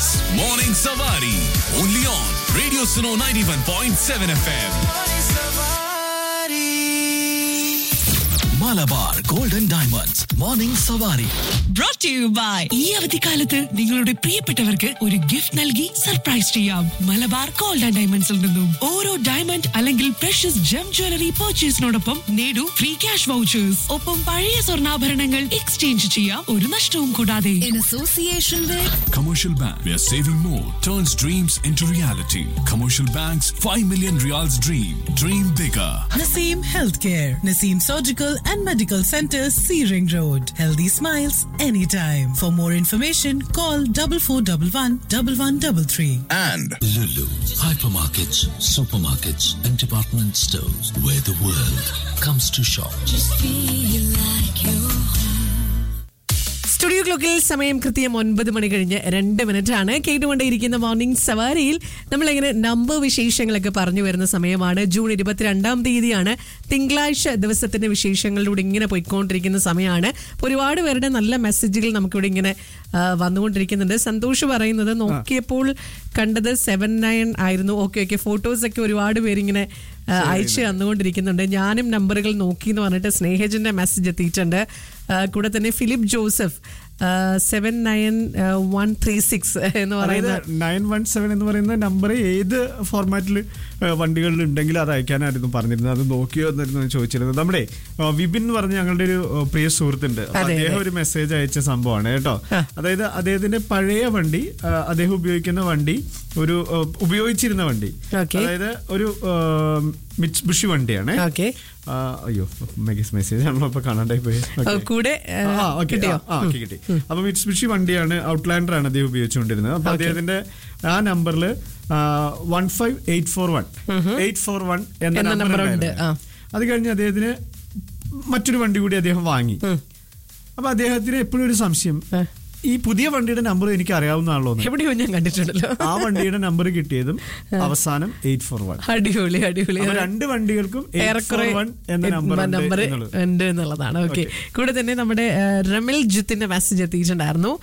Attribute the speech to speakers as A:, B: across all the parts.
A: is Morning Savari. Only on Radio Suno 91.7 FM. Malabar Golden Diamonds. Morning Savari.
B: brought to you by ഈ അവധിക്കാലത്ത് നിങ്ങളുടെ പ്രിയപ്പെട്ടവർക്ക് ഒരു gift നൽകി സർപ്രൈസ് ചെയ്യാം മലബാർ ഗോൾഡ് ആൻഡ് ഡയമണ്ട്സിൽ നിന്നും ഓരോ ഡയമണ്ട് അല്ലെങ്കിൽ പ്രഷ്യസ് ജം ജ്വല്ലറി പർച്ചേസിനോടൊപ്പം നേടൂ ഫ്രീ ക്യാഷ് വൗച്ചേഴ്സ് ഒപ്പം പഴയ സ്വർണ്ണാഭരണങ്ങൾ എക്സ്ചേഞ്ച് ചെയ്യാം ഒരു നഷ്ടവും കൂടാതെ
C: in association with
A: Commercial Bank, where saving more turns dreams into reality. Commercial Bank's 5 million reals dream. Dream bigger.
D: Naseem Healthcare, Naseem Surgical and Medical Center, Searing Road. Healthy smiles anytime. For more information, call double four double one double one double three.
A: And
E: Lulu, hypermarkets, supermarkets, and department stores where the world comes to shop.
B: Studio ക്ലോക്കിൽ സമയം കൃത്യം ഒൻപത് മണി കഴിഞ്ഞ് രണ്ട് minute ആണ് കേട്ടുകൊണ്ടേയിരിക്കുന്ന morning സവാരിയിൽ നമ്മളിങ്ങനെ number വിശേഷങ്ങളൊക്കെ പറഞ്ഞു വരുന്ന സമയമാണ് ജൂൺ ഇരുപത്തിരണ്ടാം തീയതിയാണ് തിങ്കളാഴ്ച ദിവസത്തിന്റെ വിശേഷങ്ങളിലൂടെ ഇങ്ങനെ പോയിക്കൊണ്ടിരിക്കുന്ന സമയമാണ് അപ്പോൾ ഒരുപാട് പേരുടെ നല്ല മെസ്സേജുകൾ നമുക്കിവിടെ ഇങ്ങനെ ആ, വന്നുകൊണ്ടിരിക്കുന്നുണ്ട് സന്തോഷ് പറയുന്നത് നോക്കിയപ്പോൾ കണ്ടത് സെവൻ നയൻ ആയിരുന്നു ഓക്കെ ഓക്കെ ഫോട്ടോസ് ഒക്കെ ഒരുപാട് പേരിങ്ങനെ ആ, അയച്ച് തന്നുകൊണ്ടിരിക്കുന്നുണ്ട് ഞാനും നമ്പറുകൾ നോക്കി എന്ന് പറഞ്ഞിട്ട് സ്നേഹജന്റെ മെസ്സേജ് എത്തിയിട്ടുണ്ട് ആ, കൂടെ തന്നെ Philip Joseph seven nine one three six എന്ന്
F: അതായത്
B: പറയുന്ന
F: നയൻ വൺ സെവൻ എന്ന് പറയുന്ന നമ്പർ ഏത് ഫോർമാറ്റിൽ വണ്ടികളിൽ ഉണ്ടെങ്കിൽ അത് അയക്കാനായിരുന്നു പറഞ്ഞിരുന്നത് അത് നോക്കിയോ എന്നായിരുന്നു ഞാൻ ചോദിച്ചിരുന്നത് നമ്മുടെ ആ, വിപിൻ എന്ന് പറഞ്ഞ ഞങ്ങളുടെ ഒരു ആ, പ്രിയ സുഹൃത്തുണ്ട് അപ്പൊ
B: അതെ,
F: അദ്ദേഹം
B: അതെ.
F: ഒരു മെസ്സേജ് അയച്ച സംഭവമാണ് കേട്ടോ അതായത് അദ്ദേഹത്തിന്റെ പഴയ വണ്ടി ആ, അദ്ദേഹം ഉപയോഗിക്കുന്ന വണ്ടി ഒരു ആ, ഉപയോഗിച്ചിരുന്ന വണ്ടി
B: Okay.
F: അതായത് ഒരു മിച്ച് ബുഷി വണ്ടിയാണ്
B: ഓക്കെ
F: ആ, അയ്യോ മെസ്സേജ് ആണല്ലോ ഇപ്പൊ കാണാണ്ടായി പോയി Okay.
B: കൂടെ ആ,
F: ആ, okay.
B: കിട്ടിയോ
F: ആ, ആ, okay, കിട്ടി അപ്പൊ മിറ്റ്സുബിഷി വണ്ടിയാണ് ഔട്ട്ലാൻഡർ ആണ് അദ്ദേഹം ഉപയോഗിച്ചുകൊണ്ടിരുന്നത് അപ്പൊ അദ്ദേഹത്തിന്റെ ആ നമ്പറിൽ one five eight four one eight four one എന്ന
B: എന്ന
F: നമ്പർ
B: number ഉണ്ട്, ആ.
F: അത് കഴിഞ്ഞ് അദ്ദേഹത്തിന് മറ്റൊരു വണ്ടി കൂടി അദ്ദേഹം വാങ്ങി അപ്പൊ അദ്ദേഹത്തിന് എപ്പോഴും ഒരു സംശയം ഈ പുതിയ വണ്ടിയുടെ നമ്പർ എനിക്ക് അറിയാവുന്നതാണല്ലോ എന്ന്.
B: എവിടെയോ ഞാൻ കണ്ടിട്ടുണ്ടല്ലോ
F: ആ വണ്ടിയുടെ നമ്പർ കിട്ടിയതും അവസാനം എയ്റ്റ് ഫോർ വൺ
B: അടിപൊളി അടിപൊളി
F: അപ്പൊ രണ്ട് വണ്ടികൾക്കും എയ്റ്റ് ഫോർ
B: ഏറെക്കുറെ
F: വൺ എന്ന നമ്പർ
B: നമ്പർ ഉണ്ട് എന്നുള്ളതാണ് ഓക്കെ കൂടെ തന്നെ നമ്മുടെ ആ, റമിൽ ജിത്തിന്റെ മെസ്സേജ് എത്തിയിട്ടുണ്ടായിരുന്നു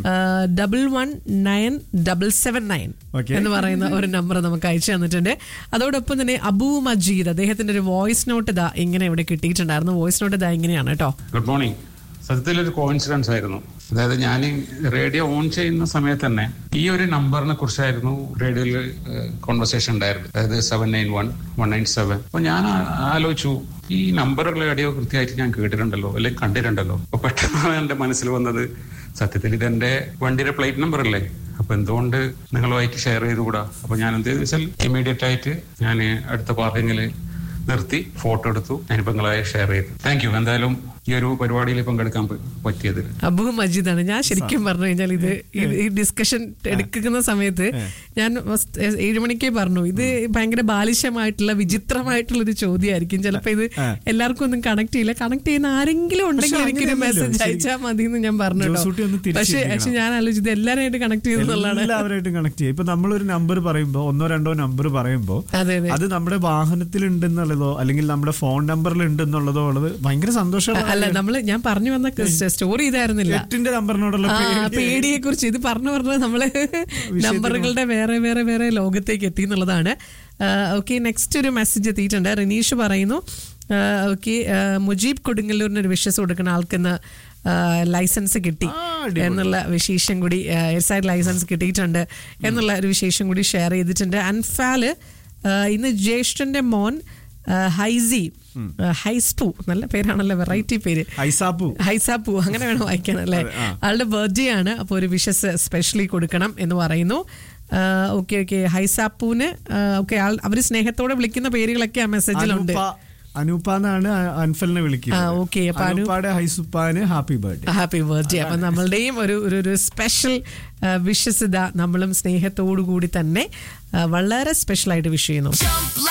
B: double one nine double seven nine
F: Okay.
B: എന്ന് പറയുന്ന ഒരു നമ്പർ നമുക്ക് അയച്ചു തന്നിട്ടുണ്ട് അതോടൊപ്പം തന്നെ അബു മജീദ് അദ്ദേഹത്തിന്റെ ഒരു വോയിസ് നോട്ട് ഇതാ ഇങ്ങനെ ഇവിടെ കിട്ടിയിട്ടുണ്ടായിരുന്നു വോയിസ് നോട്ട് ഇതാ ഇങ്ങനെയാണ് കേട്ടോ
G: ഗുഡ് മോർണിംഗ് സത്യത്തിൽ ഒരു കോയിൻസിഡൻസ് ആയിരുന്നു അതായത് ഞാൻ ഈ റേഡിയോ ഓൺ ചെയ്യുന്ന സമയത്ത് തന്നെ ഈ ഒരു നമ്പറിനെ കുറിച്ചായിരുന്നു റേഡിയോയിൽ കോൺവെർസേഷൻ ഉണ്ടായിരുന്നു അതായത് seven nine one one nine seven അപ്പൊ ഞാൻ ആ- ആലോചിച്ചു ഈ നമ്പറുകൾ റേഡിയോ കൃത്യമായിട്ട് ഞാൻ കേട്ടിട്ടുണ്ടല്ലോ അല്ലെങ്കിൽ കണ്ടിട്ടുണ്ടല്ലോ അപ്പൊ പെട്ടെന്ന് എന്റെ മനസ്സിൽ വന്നത് സത്യത്തിൽ ഇതെന്റെ വണ്ടിയുടെ പ്ലേറ്റ് നമ്പർ അല്ലേ അപ്പൊ എന്തുകൊണ്ട് നിങ്ങളുമായിട്ട് ഷെയർ ചെയ്തുകൂടാ അപ്പൊ ഞാൻ എന്ത് ചെയ്തു വെച്ചാൽ ഇമീഡിയറ്റ് ആയിട്ട് ഞാൻ അടുത്ത പാർക്കിങ്ങില് നിർത്തി ഫോട്ടോ എടുത്തു ഞാനിപ്പോ നിങ്ങളെ ഷെയർ ചെയ്തു താങ്ക് യു എന്തായാലും ഈ ഒരു പരിപാടിയിൽ പങ്കെടുക്കാൻ പ- പറ്റിയതിൽ
B: അബു മജീദാണ് ഞാൻ ശരിക്കും പറഞ്ഞു കഴിഞ്ഞാൽ ഇത് ഇത് ഈ ഡിസ്കഷൻ എടുക്കുന്ന സമയത്ത് ഞാൻ ഫസ്റ്റ് ഏഴ് മണിക്കേ പറഞ്ഞു ഇത് ഭയങ്കര ബാലിശമായിട്ടുള്ള വിചിത്രമായിട്ടുള്ള ഒരു ചോദ്യമായിരിക്കും ചിലപ്പോ ഇത് എല്ലാവർക്കും ഒന്നും കണക്ട് ചെയ്യില്ല കണക്ട് ചെയ്യുന്ന ആരെങ്കിലും ഉണ്ടെങ്കിൽ
F: പക്ഷെ
B: എനിക്കൊരു
F: അങ്ങനെയല്ലല്ലോ.
B: മെസ്സേജ് അയച്ചാൽ മതി എന്ന് ഞാൻ പറഞ്ഞു കേട്ടോ.
F: ജോസൂട്ടി ഒന്ന്
B: പക്ഷെ
F: തിരിച്ചിരിക്കണം.
B: പക്ഷെ ഞാൻ ആലോചിച്ചത് എല്ലാവരായിട്ട് കണക്ട് ചെയ്തെന്നുള്ളതാണ്
F: എല്ലാവരായിട്ടും കണക്ട് ചെയ്യും ഇപ്പൊ നമ്മളൊരു നമ്പർ പറയുമ്പോ ഒന്നോ രണ്ടോ നമ്പർ പറയുമ്പോ
B: അതെ, അതെ.
F: അത് നമ്മുടെ വാഹനത്തിൽ ഉണ്ടെന്നുള്ളതോ അല്ലെങ്കിൽ നമ്മുടെ ഫോൺ നമ്പറിൽ ഉണ്ടെന്നുള്ളതോ ഉള്ളത് ഭയങ്കര സന്തോഷമാണ്
B: അല്ല നമ്മള് ഞാൻ പറഞ്ഞു വന്ന സ്റ്റോറി ഇതായിരുന്നില്ല
F: എട്ടിന്റെ നമ്പറിനോടുള്ള
B: ആ
F: പേടി.
B: പേടിയെ കുറിച്ച് ഇത് പറഞ്ഞു പറഞ്ഞ നമ്മള് നമ്പറുകളുടെ വേറെ വേറെ വേറെ ലോകത്തേക്ക് എത്തി എന്നുള്ളതാണ് ഓക്കെ നെക്സ്റ്റ് ഒരു മെസ്സേജ് എത്തിയിട്ടുണ്ട് റിനീഷ് പറയുന്നു ഓക്കെ മുജീബ് കൊടുങ്ങല്ലൂരിന് ഒരു വിശ്വസ് കൊടുക്കുന്ന ആൾക്കിന്ന് ലൈസൻസ് കിട്ടി എന്നുള്ള വിശേഷം കൂടി എയർസൈഡ് ലൈസൻസ് കിട്ടിയിട്ടുണ്ട് എന്നുള്ള ഒരു വിശേഷം കൂടി ഷെയർ ചെയ്തിട്ടുണ്ട് അൻഫാല് ആ, ഇന്ന് ജ്യേഷ്ഠന്റെ മോൻ ആ, ഹൈസി ആ, ഹൈസ്പു നല്ല പേരാണല്ലോ വെറൈറ്റി പേര്
F: ഐസാപ്പു
B: ഹൈസാപ്പു അങ്ങനെ വേണം വായിക്കാൻ അല്ലേ ആളുടെ ബർത്ത്ഡേ ആണ് അപ്പോൾ ഒരു വിഷസ് സ്പെഷ്യലി കൊടുക്കണം എന്ന് പറയുന്നു ഓക്കെ ഓക്കെ ഹൈസാപ്പുവിന് ഓക്കെ അവർ സ്നേഹത്തോടെ വിളിക്കുന്ന പേരുകളൊക്കെ ആ മെസ്സേജിലുണ്ട്
F: അനൂപ അനൂപ എന്നാണ് അൻഫലിനെ
B: ആ,
F: വിളിക്കുന്നത്
B: okay. അപ്പൊ അനു-
F: അനൂപ്പാടെ ഹൈസുപ്പാന് ഹാപ്പി ബർത്ത്ഡേ
B: ഹാപ്പി ബർത്ത്ഡേ അപ്പൊ നമ്മളുടെയും ഒരു ഒരു ഒരു സ്പെഷ്യൽ വിഷസ് ഇതാ നമ്മളും സ്നേഹത്തോടു കൂടി തന്നെ ആ, വളരെ സ്പെഷ്യൽ ആയിട്ട് വിഷ് ചെയ്യുന്നു
C: jump